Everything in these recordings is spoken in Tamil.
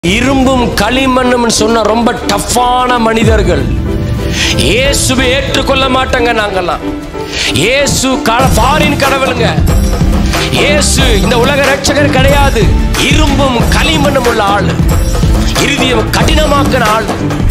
இரும்பும் களிமண்ணும் சொன்ன ரொம்ப டஃப்பான மனிதர்கள் இயேசுவை ஏற்றுக்கொள்ள மாட்டாங்க நாங்கெல்லாம் இயேசு ஃபாரின் கடவுளுங்க இயேசு இந்த உலக ரட்சகர் கிடையாது இரும்பும் களிமண்ணும் உள்ள ஆள் இறுதியம் கடினமாக்கின ஆள்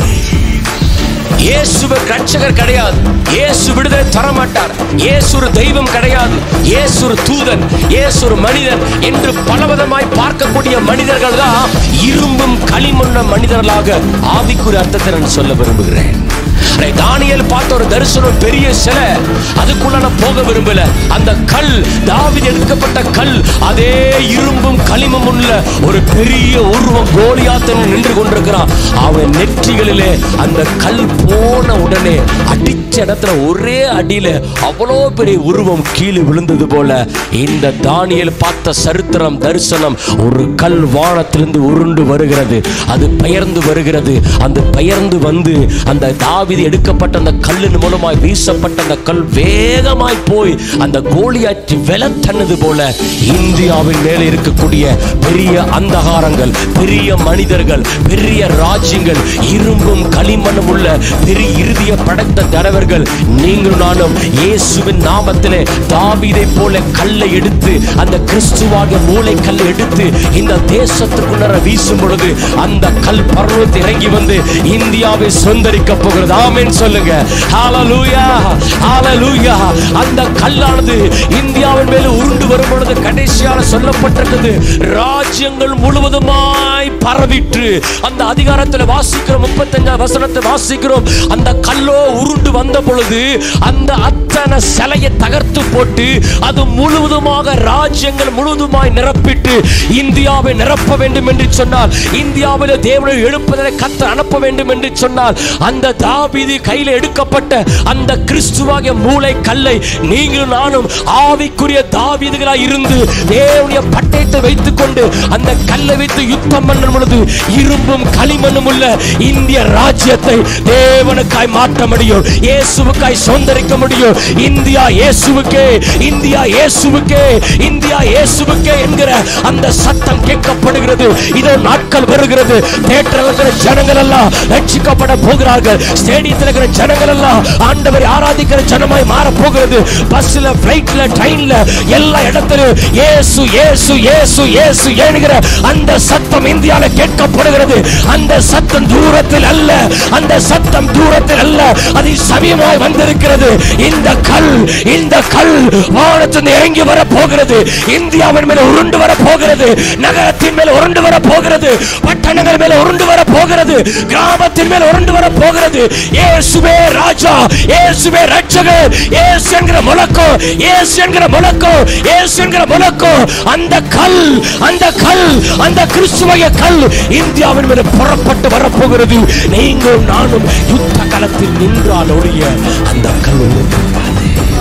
இயேசுவ ரட்சகர் கிடையாது இயேசு விடுதலை தர மாட்டார் இயேசு ஒரு தெய்வம் கிடையாது இயேசு ஒரு தூதன் இயேசு ஒரு மனிதன் என்று பலவிதமாய் பார்க்கக்கூடிய மனிதர்கள் தான் இரும்பும் களிமண்ண மனிதர்களாக ஆவிக்குரிய அர்த்தத்தை நான் சொல்ல விரும்புகிறேன் அரை தானியல் பார்த்த ஒரு தரிசனம் பெரிய சிலை அதுக்குள்ள நான் போக விரும்பல அந்த கல் தாவிது எடுக்கப்பட்ட கல் அதே இரும்பும் களிமும் உள்ள ஒரு பெரிய உருவம் கோலியாத்தன் நின்று கொண்டிருக்கிறான் அவன் நெற்றிகளிலே அந்த கல் போன உடனே அடிச்ச இடத்துல ஒரே அடியில அவ்வளோ பெரிய உருவம் கீழே விழுந்தது போல இந்த தானியல் பார்த்த சரித்திரம் தரிசனம் ஒரு கல் வானத்திலிருந்து உருண்டு வருகிறது அது பெயர்ந்து வருகிறது அந்த பெயர்ந்து வந்து அந்த தாவிதி எடுக்கப்பட்ட அந்த கல்லின் மூலமாய் வீசப்பட்ட அந்த கல் வேகமாய் போய் அந்த கோலியாற்றி வெளத்தன்னது போல இந்தியாவின் மேலே இருக்கக்கூடிய பெரிய அந்தகாரங்கள் பெரிய மனிதர்கள் பெரிய ராஜ்யங்கள் இரும்பும் களிமண்ணும் உள்ள பெரிய இறுதிய படைத்த தலைவர்கள் நீங்களும் நானும் இயேசுவின் நாமத்திலே தாவீதை போல கல்லை எடுத்து அந்த கிறிஸ்துவாக மூளை கல்லை எடுத்து இந்த தேசத்துக்குள்ளர வீசும் பொழுது அந்த கல் பர்வத்தை இறங்கி வந்து இந்தியாவை சுந்தரிக்க போகிறது ஆமென் சொல்லுங்க ஹalleluya ஹalleluya அந்த கல்லானது இந்தியாவின் மேல உருண்டு வரும் பொழுது கடைசியாக சொல்லப்பட்டிருக்கிறது ராஜ்யங்கள் முழுவதுமாய் பரவிற்று அந்த அதிகாரத்தில் வாசிக்கிறோம் முப்பத்தஞ்சாம் வசனத்தை வாசிக்கிறோம் அந்த கல்லோ உருண்டு வந்த பொழுது அந்த அத்தனை சிலையை தகர்த்து போட்டு அது முழுவதுமாக ராஜ்யங்கள் முழுவதுமாய் நிரப்பிட்டு இந்தியாவை நிரப்ப வேண்டும் என்று சொன்னால் இந்தியாவில் தேவனை எழுப்பதை கத்த அனுப்ப வேண்டும் என்று சொன்னால் அந்த தாவீது கையில் எடுக்கப்பட்ட அந்த கிறிஸ்துவாகிய மூளை கல்லை நீங்களும் நானும் ஆவிக்குரிய தாவீதுகளாய் இருந்து தேவனுடைய பட்டயத்தை வைத்துக் கொண்டு அந்த கல்லை வைத்து யுத்தம் பண்ணும் பொழுது இரும்பும் களிமண்ணும் உள்ள இந்திய ராஜ்யத்தை தேவனுக்காய் மாற்ற முடியும் இயேசுவுக்காய் சுதந்திரிக்க முடியும் இந்தியா இயேசுவுக்கே இந்தியா இயேசுவுக்கே இந்தியா இயேசுவுக்கே என்கிற அந்த சத்தம் கேட்கப்படுகிறது இதோ நாட்கள் வருகிறது தேட்டரில் இருக்கிற ஜனங்கள் எல்லாம் ரட்சிக்கப்பட போகிறார்கள் ஸ்டேடியத்தில் இருக்கிற ஜனங்கள் எல்லாம் ஆண்டவரை ஆராதிக்கிற ஜனமாய் மாற போகிறது பஸ்ல பிளைட்ல ட்ரெயின்ல எல்லா இடத்திலும் இயேசு இயேசு இயேசு இயேசு ஏனுகிற அந்த சத்தம் இந்தியால கேட்கப்படுகிறது அந்த சத்தம் தூரத்தில் அல்ல அந்த சத்தம் தூரத்தில் அல்ல அது சமயமாய் வந்திருக்கிறது இந்த கல் இந்த கல் வானத்திலிருந்து இறங்கி வர போகிறது இந்தியாவின் மேல உருண்டு வர போகிறது நகரத்தின் மேல உருண்டு வர போகிறது பட்டணங்கள் மேல உருண்டு வர போகிறது கிராமத்தின் மேல உருண்டு வர போகிறது இயேசுவே ராஜா இயேசுவே ரட்சகர் இயேசு என்கிற முழக்கம் இயேசு என்கிற முழக்கம் இயேசு என்கிற முழக்கம் அந்த கல் அந்த கல் அந்த கிறிஸ்துவைய கல் இந்தியாவின் மேல புறப்பட்டு வரப்போகிறது நீங்களும் நானும் யுத்த களத்தில் நின்றால் ஒழிய அந்த கல் நிற்காது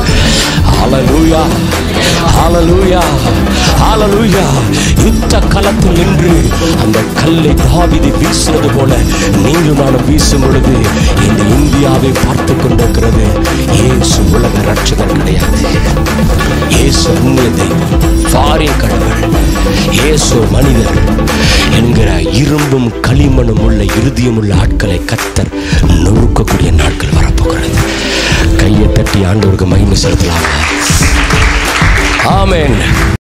ஹalleluya ஹalleluya ஹalleluya யுத்த களத்தில் நின்று அந்த கல்லை தாவிதி வீசினது போல நீங்கள் நானும் வீசும் பொழுது இந்த இந்தியாவை பார்த்து கொண்டிருக்கிறது இயேசு உலக ரட்சகர் கிடையாது இயேசு அந்நிய தெய்வம் ஃபாரின் கடவுள் இயேசு மனிதர் என்கிற இரும்பும் களிமண்ணும் உள்ள இறுதியும் உள்ள ஆட்களை கத்தர் நொறுக்கக்கூடிய நாட்கள் வரப்போகிறது கையை தட்டி ஆண்டவருக்கு மகிமை செலுத்தலாம் ஆமென்